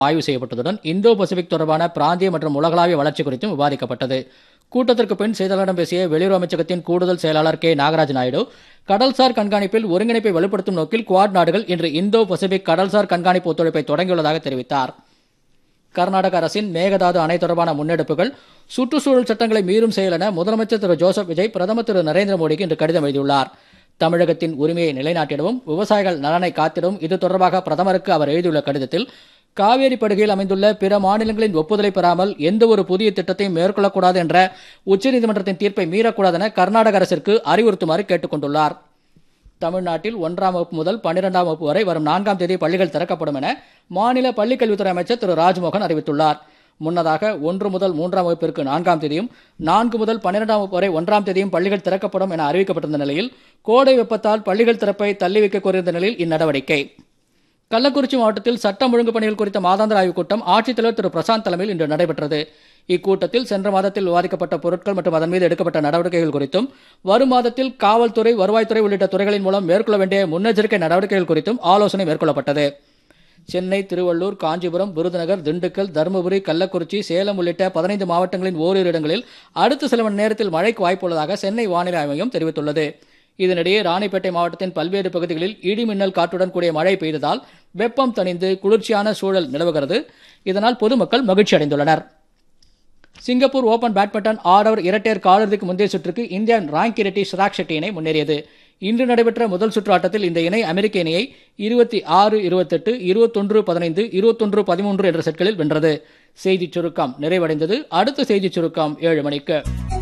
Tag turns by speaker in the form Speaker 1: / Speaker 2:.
Speaker 1: ஆய்வு செய்யப்பட்டதுடன் Indo Pacific தொடர்பான பிராந்திய மற்றும் உலகளாவிய வளர்ச்சி குறித்தும் விவாதிக்கப்பட்டது கூட்டத்திற்கு பின் செய்தியாளர்களிடம் பேசிய வெளியுறவு அமைச்சகத்தின் கூடுதல் செயலாளர் கே நாகராஜ் நாயுடு கடல்சார் கண்காணிப்பில் ஒருங்கிணைப்பை வலுப்படுத்தும் நோக்கில் குவாட் நாடுகள் இன்று இந்தோ பசிபிக் கடல்சார் கண்காணிப்பு ஒத்துழைப்பை தொடங்கியுள்ளதாக தெரிவித்தார் கர்நாடக அரசின் மேகதாது அணை தொடர்பான முன்னெடுப்புகள் சுற்றுச்சூழல் சட்டங்களை மீறும் செயல் என முதலமைச்சர் திரு ஜோசப் விஜய் பிரதமர் திரு நரேந்திர மோடிக்கு இன்று கடிதம் எழுதியுள்ளார் தமிழகத்தின் உரிமையை நிலைநாட்டிடவும் விவசாயிகள் நலனை காத்திடவும் இது தொடர்பாக பிரதமருக்கு அவர் எழுதியுள்ள கடிதத்தில் காவேரி படுகையில் அமைந்துள்ள பிற மாநிலங்களின் ஒப்புதலை பெறாமல் எந்த ஒரு புதிய திட்டத்தையும் மேற்கொள்ளக்கூடாது என்ற உச்சநீதிமன்றத்தின் தீர்ப்பை மீறக்கூடாது என கர்நாடக அரசிற்கு அறிவுறுத்துமாறு கேட்டுக் கொண்டுள்ளார் தமிழ்நாட்டில் ஒன்றாம் வகுப்பு முதல் பன்னிரெண்டாம் வகுப்பு வரை வரும் நான்காம் தேதி பள்ளிகள் திறக்கப்படும் என மாநில பள்ளிக்கல்வித்துறை அமைச்சர் திரு ராஜ்மோகன் அறிவித்துள்ளார் முன்னதாக ஒன்று முதல் மூன்றாம் வகுப்பிற்கு நான்காம் தேதியும் நான்கு முதல் பன்னிரெண்டாம் வகுப்பு வரை ஒன்றாம் தேதியும் பள்ளிகள் திறக்கப்படும் என அறிவிக்கப்பட்டிருந்த நிலையில் கோடை வெப்பத்தால் பள்ளிகள் திறப்பை தள்ளி வைக்க கோரியிருந்த நிலையில் இந்நடவடிக்கை கள்ளக்குறிச்சி மாவட்டத்தில் சட்டம் ஒழுங்கு பணிகள் குறித்த மாதாந்திர ஆய்வுக் கூட்டம் ஆட்சித்தலைவர் திரு பிரசாந்த் தலைமையில் இன்று நடைபெற்றது இக்கூட்டத்தில் சென்ற மாதத்தில் விவாதிக்கப்பட்ட பொருட்கள் மற்றும் அதன் மீது எடுக்கப்பட்ட நடவடிக்கைகள் குறித்தும் வரும் மாதத்தில் காவல்துறை வருவாய்த்துறை உள்ளிட்ட துறைகளின் மூலம் மேற்கொள்ள வேண்டிய முன்னெச்சரிக்கை நடவடிக்கைகள் குறித்தும் ஆலோசனை மேற்கொள்ளப்பட்டது சென்னை திருவள்ளூர் காஞ்சிபுரம் விருதுநகர் திண்டுக்கல் தருமபுரி கள்ளக்குறிச்சி சேலம் உள்ளிட்ட பதினைந்து மாவட்டங்களின் ஓரிரு இடங்களில் அடுத்த சில மணி நேரத்தில் மழைக்கு வாய்ப்புள்ளதாக சென்னை வானிலை ஆய்வு மையம் தெரிவித்துள்ளது இதனிடையே ராணிப்பேட்டை மாவட்டத்தின் பல்வேறு பகுதிகளில் இடி மின்னல் காற்றுடன் கூடிய மழை பெய்ததால் வெப்பம் தணிந்து குளிர்ச்சியான சூழல் நிலவுகிறது இதனால் பொதுமக்கள் மகிழ்ச்சி அடைந்துள்ளனர் சிங்கப்பூர் ஓபன் பேட்மிண்டன் ஆடவர் இரட்டையர் காலிறுதிக்கு முந்தைய சுற்றுக்கு இந்தியாவின் ராங்கி ரெட்டி ஷிராக் ஷெட்டி இணை முன்னேறியது இன்று நடைபெற்ற முதல் சுற்று ஆட்டத்தில் இந்த இணை அமெரிக்க இணையை இருபத்தி ஆறு இருபத்தெட்டு இருபத்தொன்று பதினைந்து இருபத்தொன்று பதிமூன்று என்ற செட்களில் வென்றது செய்திச் சுருக்கம் நிறைவடைந்தது அடுத்த செய்திச் சுருக்கம் ஏழு மணிக்கு